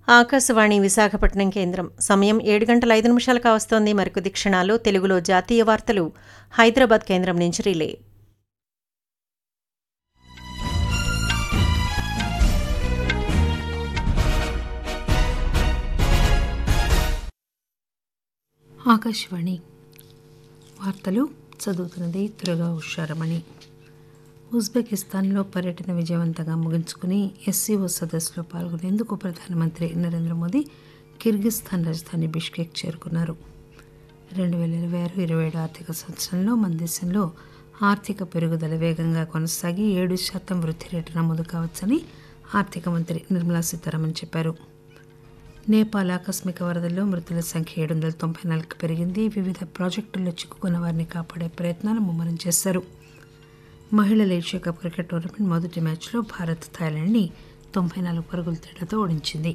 ఆకాశవాణి విశాఖపట్నం కేంద్రం సమయం ఏడు గంటల ఐదు నిమిషాలు కావస్తోంది మరికొద్ది క్షణాలు తెలుగులో జాతీయ వార్తలు హైదరాబాద్ కేంద్రం నుంచి రిలే ఆకాశవాణి వార్తలు చదువుతున్నది త్వరగా ఉషారమణి ఉజ్బెకిస్తాన్లో పర్యటన విజయవంతంగా ముగించుకుని ఎస్సీఓ సదస్సులో పాల్గొనేందుకు ప్రధానమంత్రి నరేంద్ర మోదీ కిర్గిస్థాన్ రాజధాని బిష్కెక్ చేరుకున్నారు రెండు వేల ఇరవై ఆరు ఇరవై ఏడు ఆర్థిక సంవత్సరంలో మన దేశంలో ఆర్థిక పెరుగుదల వేగంగా కొనసాగి ఏడు శాతం వృద్ధి రేటు నమోదు కావచ్చని ఆర్థిక మంత్రి నిర్మలా సీతారామన్ చెప్పారు నేపాల్ ఆకస్మిక వరదల్లో మృతుల సంఖ్య ఏడు వందల తొంభై నాలుగు పెరిగింది వివిధ ప్రాజెక్టుల్లో చిక్కుకున్న వారిని కాపాడే ప్రయత్నాలు ముమ్మరం చేశారు మహిళల ఏషియా కప్ క్రికెట్ టోర్నమెంట్ మొదటి మ్యాచ్లో భారత్ థాయిలాండ్ని తొంభై నాలుగు పరుగుల తేడాతో ఓడించింది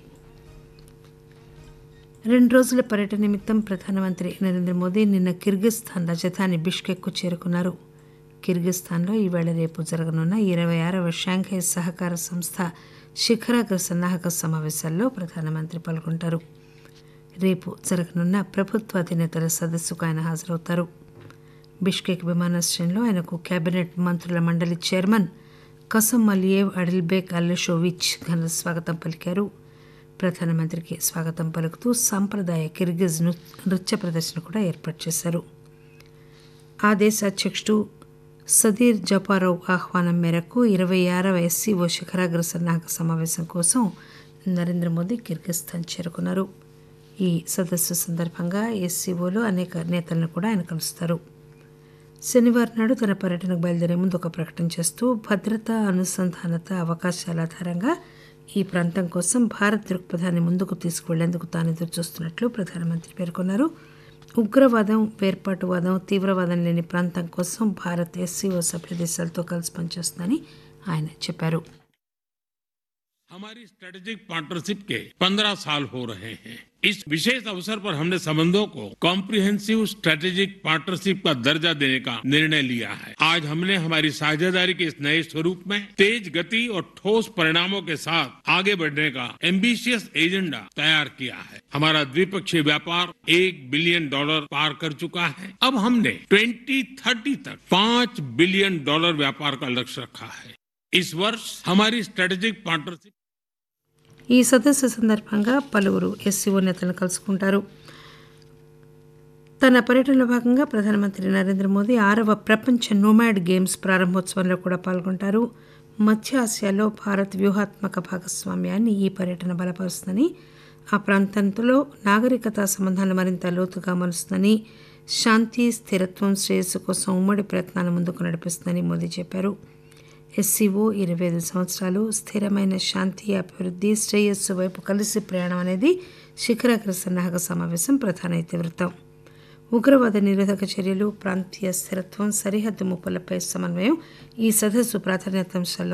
రెండు రోజుల పర్యటన నిమిత్తం ప్రధానమంత్రి నరేంద్ర మోదీ నిన్న కిర్గిస్థాన్ రాజధాని బిష్కెక్కు చేరుకున్నారు కిర్గిస్థాన్లో ఈవేళ రేపు జరగనున్న ఇరవై ఆరవ షాంఘై సహకార సంస్థ శిఖరాగ్ర సన్నాహక సమావేశాల్లో ప్రధానమంత్రి పాల్గొంటారు రేపు జరగనున్న ప్రభుత్వ అధినేతల సదస్సుకు ఆయన హాజరవుతారు బిష్కెక్ విమానాశ్రయంలో ఆయనకు కేబినెట్ మంత్రుల మండలి చైర్మన్ కసం అలియేవ్ అడిల్బేక్ అల్లెషోవిచ్ ఘన స్వాగతం పలికారు ప్రధానమంత్రికి స్వాగతం పలుకుతూ సాంప్రదాయ కిర్గిజ్ నృత్య ప్రదర్శన కూడా ఏర్పాటు చేశారు ఆ దేశ అధ్యక్షుడు సదీర్ జపారోవ్ ఆహ్వానం మేరకు ఇరవై ఆరవ ఎస్సీఓ శిఖరాగ్ర సన్నాహక సమావేశం కోసం నరేంద్ర మోదీ కిర్గిస్థాన్ చేరుకున్నారు ఈ సదస్సు సందర్భంగా ఎస్సీఓలో అనేక నేతలను కూడా ఆయన కలుస్తారు శనివారం నాడు తన పర్యటనకు బయలుదేరే ముందు ఒక ప్రకటన చేస్తూ భద్రత అనుసంధానత అవకాశాల ఆధారంగా ఈ ప్రాంతం కోసం భారత్ దృక్పథాన్ని ముందుకు తీసుకువెళ్లేందుకు తాను ఎదురు చూస్తున్నట్లు ప్రధానమంత్రి పేర్కొన్నారు ఉగ్రవాదం వేర్పాటువాదం తీవ్రవాదం లేని ప్రాంతం కోసం భారత్ ఎస్సీఓ సభ్య దేశాలతో కలిసి పనిచేస్తుందని ఆయన చెప్పారు हमारी स्ट्रेटेजिक पार्टनरशिप के 15 साल हो रहे हैं इस विशेष अवसर पर हमने संबंधों को कॉम्प्रिहेंसिव स्ट्रेटेजिक पार्टनरशिप का दर्जा देने का निर्णय लिया है आज हमने हमारी साझेदारी के इस नए स्वरूप में तेज गति और ठोस परिणामों के साथ आगे बढ़ने का एम्बिशियस एजेंडा तैयार किया है हमारा द्विपक्षीय व्यापार एक बिलियन डॉलर पार कर चुका है अब हमने 2030 तक पांच बिलियन डॉलर व्यापार का लक्ष्य रखा है इस वर्ष हमारी स्ट्रेटेजिक पार्टनरशिप ఈ సదస్సు సందర్భంగా పలువురు ఎస్సీఓ నేతలను కలుసుకుంటారు తన పర్యటనలో భాగంగా ప్రధానమంత్రి నరేంద్ర మోదీ ఆరవ ప్రపంచ నోమాడ్ గేమ్స్ ప్రారంభోత్సవంలో కూడా పాల్గొంటారు మధ్య ఆసియాలో భారత్ వ్యూహాత్మక భాగస్వామ్యాన్ని ఈ పర్యటన బలపరుస్తుందని ఆ ప్రాంతంలో నాగరికత సంబంధాలు మరింత లోతుగా మలుస్తుందని శాంతి స్థిరత్వం శ్రేయస్సు కోసం ఉమ్మడి ప్రయత్నాలు ముందుకు నడిపిస్తుందని మోదీ చెప్పారు ఎస్సీఓ ఇరవై ఐదు సంవత్సరాలు స్థిరమైన శాంతి అభివృద్ధి శ్రేయస్సు వైపు కలిసి ప్రయాణం అనేది శిఖరాగ్ర సన్నాహక సమావేశం ప్రధాన ఇతివృత్తం ఉగ్రవాద నిరోధక చర్యలు ప్రాంతీయ స్థిరత్వం సరిహద్దు ముప్పులపై సమన్వయం ఈ సదస్సు ప్రాధాన్యతాంశాల్లో